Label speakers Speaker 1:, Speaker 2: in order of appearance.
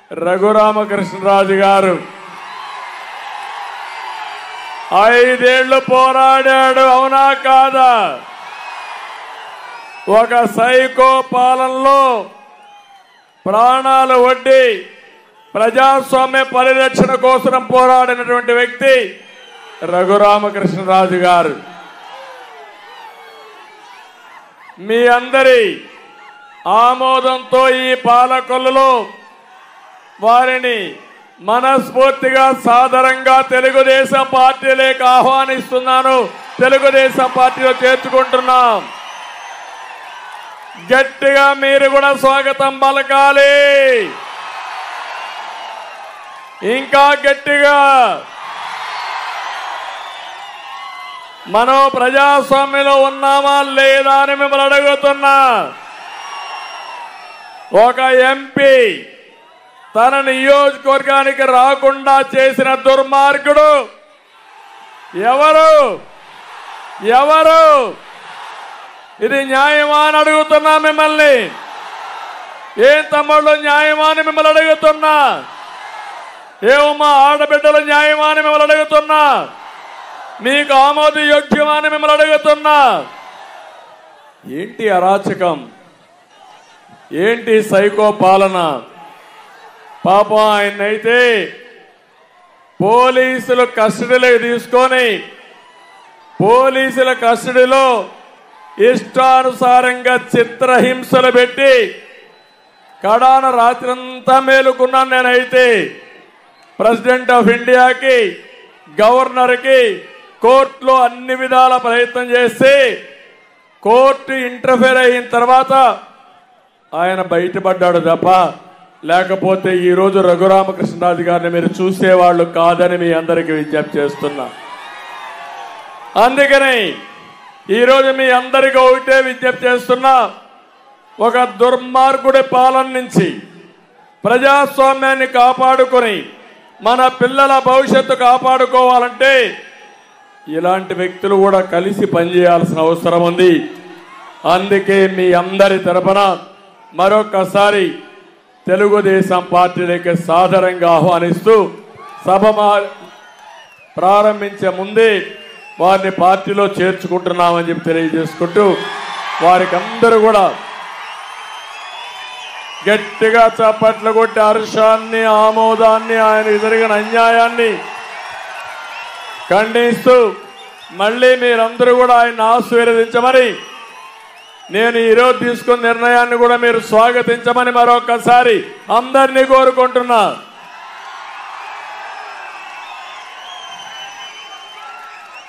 Speaker 1: రఘురామకృష్ణరాజు గారు ఐదేళ్లు పోరాడాడు అవునా కాదా ఒక సైకో పాలనలో ప్రాణాలు వడ్డి ప్రజాస్వామ్య పరిరక్షణ కోసం పోరాడినటువంటి వ్యక్తి రఘురామకృష్ణరాజు గారు మీ అందరి ఆమోదంతో ఈ పాలకొల్లులో వారిని మనస్ఫూర్తిగా సాదరంగా తెలుగుదేశం పార్టీలోకి ఆహ్వానిస్తున్నాను తెలుగుదేశం పార్టీలో చేర్చుకుంటున్నాం గట్టిగా మీరు కూడా స్వాగతం పలకాలి ఇంకా గట్టిగా మనం ప్రజాస్వామ్యంలో ఉన్నామా లేదా అని మిమ్మల్ని అడుగుతున్నా ఒక ఎంపీ తన నియోజకవర్గానికి రాకుండా చేసిన దుర్మార్గుడు ఎవరు ఎవరు ఇది న్యాయమా అని అడుగుతున్నా మిమ్మల్ని ఏం తమ్ముళ్ళు న్యాయమా అని మిమ్మల్ని అడుగుతున్నా ఏమో మా ఆడబిడ్డలు న్యాయమా అని మిమ్మల్ని అడుగుతున్నా మీకు ఆమోదయోగ్యమా అని మిమ్మల్ని అడుగుతున్నా ఏంటి అరాచకం ఏంటి సైకో పాలన పాపం ఆయన్నైతే పోలీసులు కస్టడీలోకి తీసుకొని పోలీసుల కస్టడీలో ఇష్టానుసారంగా చిత్రహింసలు పెట్టి కడాన రాత్రంతా మేలుకున్నాను నేనైతే ప్రెసిడెంట్ ఆఫ్ ఇండియాకి గవర్నర్కి కోర్టులో అన్ని విధాల ప్రయత్నం చేసి కోర్టు ఇంటర్ఫేర్ అయిన తర్వాత ఆయన బయటపడ్డాడు తప్ప లేకపోతే ఈ రోజు రఘురామకృష్ణరాజు గారిని మీరు చూసేవాళ్ళు కాదని మీ అందరికీ విజ్ఞప్తి చేస్తున్నా అందుకని ఈరోజు మీ అందరికీ ఒకటే విజ్ఞప్తి చేస్తున్నా ఒక దుర్మార్గుడి పాలన నుంచి ప్రజాస్వామ్యాన్ని కాపాడుకొని మన పిల్లల భవిష్యత్తు కాపాడుకోవాలంటే ఇలాంటి వ్యక్తులు కూడా కలిసి పనిచేయాల్సిన అవసరం ఉంది అందుకే మీ అందరి తరపున మరొకసారి తెలుగుదేశం పార్టీలోకి సాదరంగా ఆహ్వానిస్తూ సభ మా- ప్రారంభించే ముందే వారిని పార్టీలో చేర్చుకుంటున్నామని చెప్పి తెలియజేసుకుంటూ వారికి అందరూ కూడా గట్టిగా చప్పట్లు కొట్టి హర్షాన్ని ఆమోదాన్ని ఆయన జరిగిన అన్యాయాన్ని ఖండిస్తూ మళ్ళీ మీరందరూ కూడా ఆయన ఆశీర్వదించమని నేను ఈరోజు తీసుకున్న నిర్ణయాన్ని కూడా మీరు స్వాగతించమని మరొకసారి అందరినీ కోరుకుంటున్నా